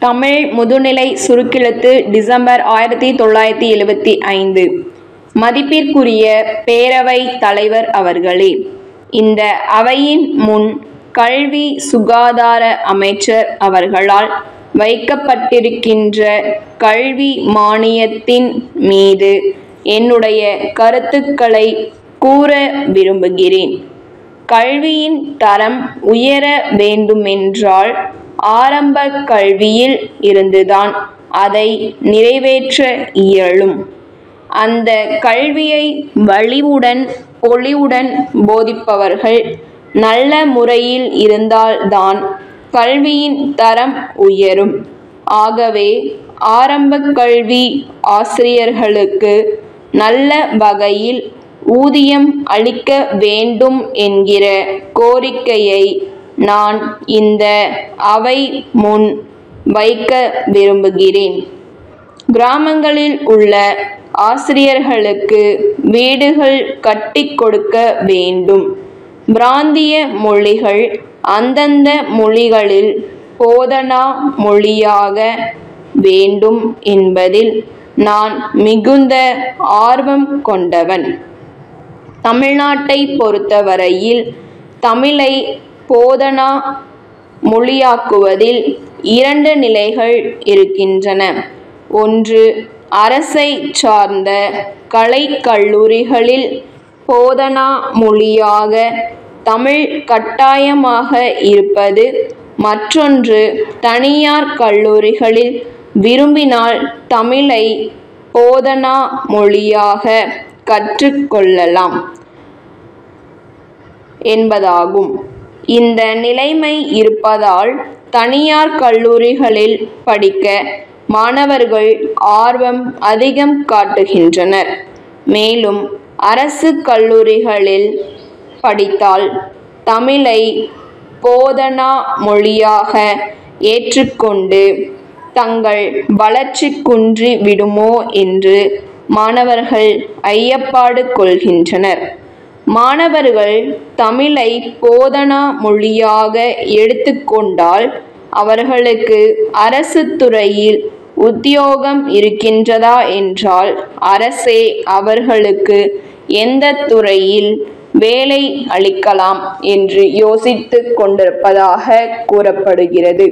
தமிழ் முதுநிலை சுருக்கெழுத்து டிசம்பர் ஆயிரத்தி தொள்ளாயிரத்தி எழுபத்தி ஐந்து மதிப்பிற்குரிய பேரவைத் தலைவர் அவர்களே இந்த அவையின் முன் கல்வி சுகாதார அமைச்சர் அவர்களால் வைக்கப்பட்டிருக்கின்ற கல்வி மானியத்தின் மீது என்னுடைய கருத்துக்களை கூற விரும்புகிறேன் கல்வியின் தரம் உயர வேண்டுமென்றால் ஆரம்ப கல்வியில் இருந்துதான் அதை நிறைவேற்ற இயலும் அந்த கல்வியை வலிவுடன் பொலிவுடன் போதிப்பவர்கள் நல்ல முறையில் இருந்தால்தான் கல்வியின் தரம் உயரும் ஆகவே ஆரம்ப கல்வி ஆசிரியர்களுக்கு நல்ல வகையில் ஊதியம் அளிக்க வேண்டும் என்கிற கோரிக்கையை நான் இந்த அவை முன் வைக்க விரும்புகிறேன் கிராமங்களில் உள்ள ஆசிரியர்களுக்கு வீடுகள் கட்டிக் கொடுக்க வேண்டும் பிராந்திய மொழிகள் அந்தந்த மொழிகளில் போதனா மொழியாக வேண்டும் என்பதில் நான் மிகுந்த ஆர்வம் கொண்டவன் தமிழ்நாட்டை பொறுத்தவரையில் தமிழை போதனா மொழியாக்குவதில் இரண்டு நிலைகள் இருக்கின்றன ஒன்று அரசை சார்ந்த கலைக்கல்லூரிகளில் போதனா மொழியாக தமிழ் கட்டாயமாக இருப்பது மற்றொன்று தனியார் கல்லூரிகளில் விரும்பினால் தமிழை போதனா மொழியாக கற்றுக்கொள்ளலாம் என்பதாகும் இந்த நிலைமை இருப்பதால் தனியார் கல்லூரிகளில் படிக்க மாணவர்கள் ஆர்வம் அதிகம் காட்டுகின்றனர் மேலும் அரசு கல்லூரிகளில் படித்தால் தமிழை போதனா மொழியாக ஏற்றுக்கொண்டு தங்கள் வளர்ச்சி குன்றி விடுமோ என்று மாணவர்கள் ஐயப்பாடு கொள்கின்றனர் மாணவர்கள் தமிழை போதனா மொழியாக எடுத்துக்கொண்டால் அவர்களுக்கு அரசு துறையில் உத்தியோகம் இருக்கின்றதா என்றால் அரசே அவர்களுக்கு எந்த துறையில் வேலை அளிக்கலாம் என்று யோசித்து கொண்டிருப்பதாக கூறப்படுகிறது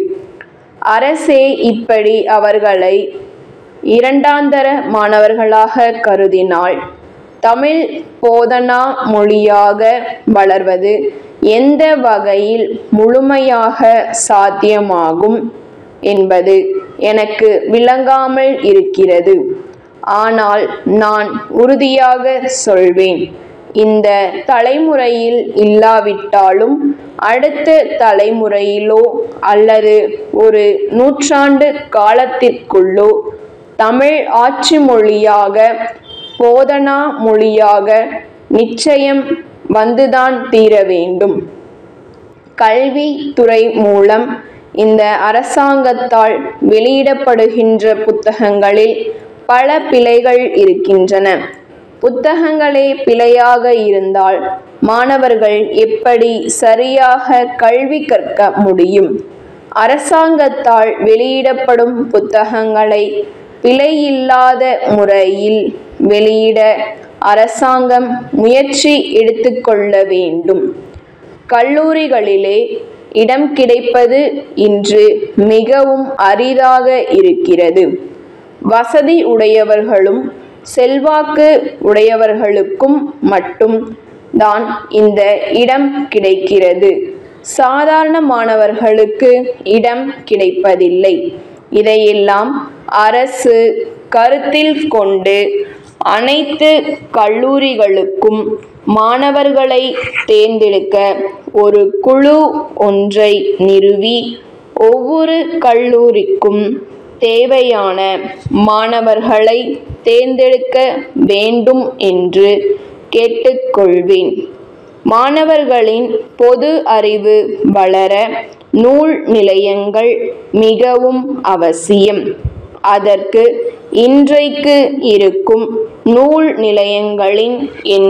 அரசே இப்படி அவர்களை இரண்டாந்தர மாணவர்களாக கருதினால் தமிழ் போதனா மொழியாக வளர்வது எந்த வகையில் முழுமையாக சாத்தியமாகும் என்பது எனக்கு விளங்காமல் இருக்கிறது ஆனால் நான் உறுதியாக சொல்வேன் இந்த தலைமுறையில் இல்லாவிட்டாலும் அடுத்த தலைமுறையிலோ அல்லது ஒரு நூற்றாண்டு காலத்திற்குள்ளோ தமிழ் ஆட்சி மொழியாக போதனா மொழியாக நிச்சயம் வந்துதான் தீர வேண்டும் கல்வி துறை மூலம் இந்த அரசாங்கத்தால் வெளியிடப்படுகின்ற புத்தகங்களில் பல பிழைகள் இருக்கின்றன புத்தகங்களே பிழையாக இருந்தால் மாணவர்கள் எப்படி சரியாக கல்வி கற்க முடியும் அரசாங்கத்தால் வெளியிடப்படும் புத்தகங்களை பிழையில்லாத முறையில் வெளியிட அரசாங்கம் முயற்சி எடுத்துக்கொள்ள வேண்டும் கல்லூரிகளிலே இடம் கிடைப்பது இன்று மிகவும் அரிதாக இருக்கிறது வசதி உடையவர்களும் செல்வாக்கு உடையவர்களுக்கும் மட்டும் தான் இந்த இடம் கிடைக்கிறது சாதாரண மாணவர்களுக்கு இடம் கிடைப்பதில்லை இதையெல்லாம் அரசு கருத்தில் கொண்டு அனைத்து கல்லூரிகளுக்கும் மாணவர்களை தேர்ந்தெடுக்க ஒரு குழு ஒன்றை நிறுவி ஒவ்வொரு கல்லூரிக்கும் தேவையான மாணவர்களை தேர்ந்தெடுக்க வேண்டும் என்று கேட்டுக்கொள்வேன் மாணவர்களின் பொது அறிவு வளர நூல் நிலையங்கள் மிகவும் அவசியம் அதற்கு இன்றைக்கு இருக்கும் நூல் நிலையங்களின்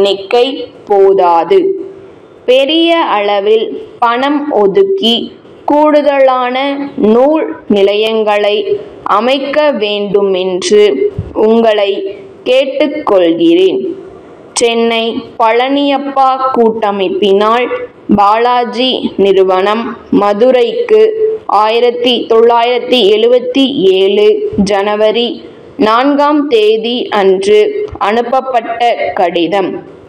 எண்ணிக்கை போதாது பெரிய அளவில் பணம் ஒதுக்கி கூடுதலான நூல் நிலையங்களை அமைக்க வேண்டுமென்று உங்களை கேட்டுக்கொள்கிறேன் சென்னை பழனியப்பா கூட்டமைப்பினால் பாலாஜி நிறுவனம் மதுரைக்கு ஆயிரத்தி தொள்ளாயிரத்தி எழுவத்தி ஏழு ஜனவரி நான்காம் தேதி அன்று அனுப்பப்பட்ட கடிதம்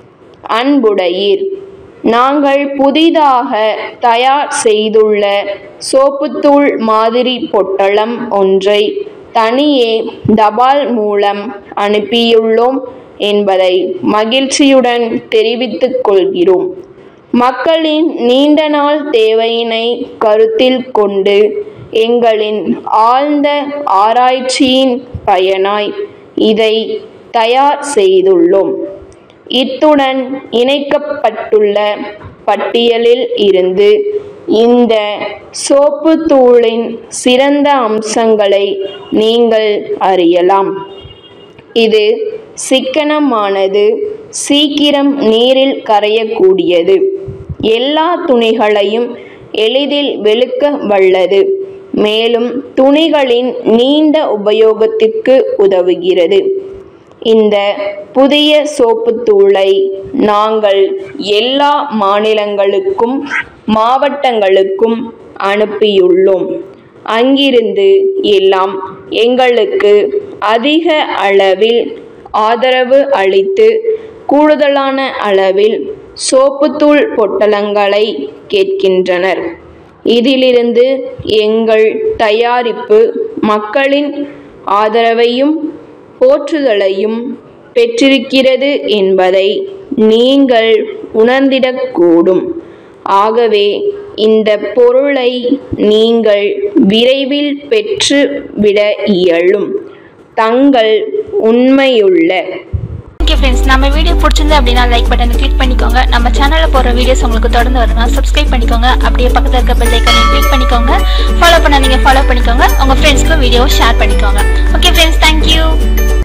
அன்புடையீர் நாங்கள் புதிதாக தயார் செய்துள்ள சோப்புத்தூள் மாதிரி பொட்டலம் ஒன்றை தனியே தபால் மூலம் அனுப்பியுள்ளோம் என்பதை மகிழ்ச்சியுடன் தெரிவித்துக் கொள்கிறோம் மக்களின் நீண்ட நாள் தேவையினை கருத்தில் கொண்டு எங்களின் ஆழ்ந்த ஆராய்ச்சியின் பயனாய் இதை தயார் செய்துள்ளோம் இத்துடன் இணைக்கப்பட்டுள்ள பட்டியலில் இருந்து இந்த சோப்பு தூளின் சிறந்த அம்சங்களை நீங்கள் அறியலாம் இது சிக்கனமானது சீக்கிரம் நீரில் கரையக்கூடியது எல்லா துணிகளையும் எளிதில் வெளுக்க வல்லது மேலும் துணிகளின் நீண்ட உபயோகத்திற்கு உதவுகிறது இந்த புதிய சோப்புத்தூளை நாங்கள் எல்லா மாநிலங்களுக்கும் மாவட்டங்களுக்கும் அனுப்பியுள்ளோம் அங்கிருந்து எல்லாம் எங்களுக்கு அதிக அளவில் ஆதரவு அளித்து கூடுதலான அளவில் சோப்புத்தூள் பொட்டலங்களை கேட்கின்றனர் இதிலிருந்து எங்கள் தயாரிப்பு மக்களின் ஆதரவையும் போற்றுதலையும் பெற்றிருக்கிறது என்பதை நீங்கள் உணர்ந்திடக்கூடும் ஆகவே இந்த பொருளை நீங்கள் விரைவில் பெற்றுவிட இயலும் தங்கள் உண்மையுள்ள ஓகே ஃப்ரெண்ட்ஸ் நம்ம வீடியோ பிடிச்சிருந்து அப்படின்னா லைக் பட்டனை கிளிக் பண்ணிக்கோங்க நம்ம சேனலில் போகிற வீடியோஸ் உங்களுக்கு தொடர்ந்து வரணும்னா சப்ஸ்கிரைப் பண்ணிக்கோங்க அப்படியே பக்கத்தில் இருக்க பெல் ஐக்கனை கிளிக் பண்ணிக்கோங்க ஃபாலோ பண்ணாதீங்க ஃபாலோ பண்ணிக்கோங்க உங்கள் ஃப்ரெண்ட்ஸ்க்கும் வீடியோ ஷேர் பண்ணிக்கோங்க ஓகே ஃப்ரெண்ட்ஸ் தேங்க்யூ